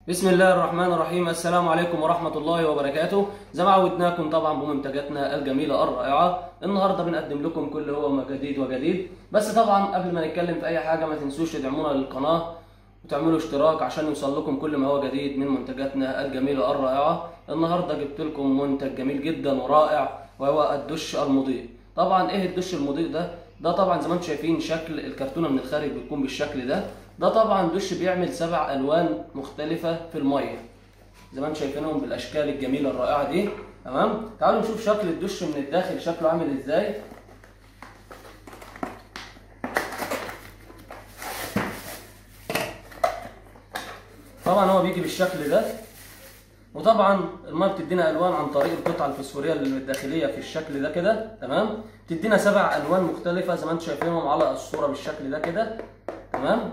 بسم الله الرحمن الرحيم السلام عليكم ورحمة الله وبركاته زي ما عودناكم طبعا بمنتجاتنا الجميلة الرائعة النهاردة بنقدم لكم كل هو ما جديد وجديد بس طبعا قبل ما نتكلم في أي حاجة ما تنسوش تدعمونا للقناة وتعملوا اشتراك عشان يوصل لكم كل ما هو جديد من منتجاتنا الجميلة الرائعة النهاردة جبت لكم منتج جميل جدا ورائع وهو الدش المضيء طبعا ايه الدش المضيء ده ده طبعا زي ما انتم شايفين شكل الكرتونه من الخارج بتكون بالشكل ده ده طبعا دش بيعمل سبع الوان مختلفه في الميه زي ما انتم شايفينهم بالاشكال الجميله الرائعه دي تمام تعالوا نشوف شكل الدش من الداخل شكله عامل ازاي طبعا هو بيجي بالشكل ده وطبعا الميه بتدينا الوان عن طريق القطعه الفسفوريه الداخليه في الشكل ده كده تمام بتدينا سبع الوان مختلفه زي ما انتم شايفينهم على الصوره بالشكل ده كده تمام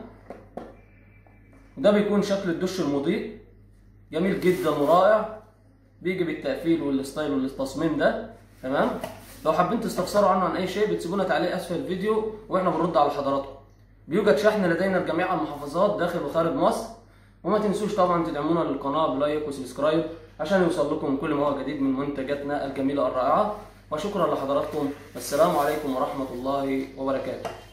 ده بيكون شكل الدش المضيء جميل جدا ورائع بيجي بالتقفيل والستايل والتصميم ده تمام لو حابين تستفسروا عنه عن اي شيء بتسيبونا تعليق اسفل الفيديو واحنا بنرد على حضراتكم بيوجد شحن لدينا لجميع المحافظات داخل وخارج مصر وما تنسوش طبعا تدعمونا للقناه بلايك وسبسكرايب عشان يوصل لكم كل ما هو جديد من منتجاتنا الجميله الرائعه وشكرا لحضراتكم والسلام عليكم ورحمه الله وبركاته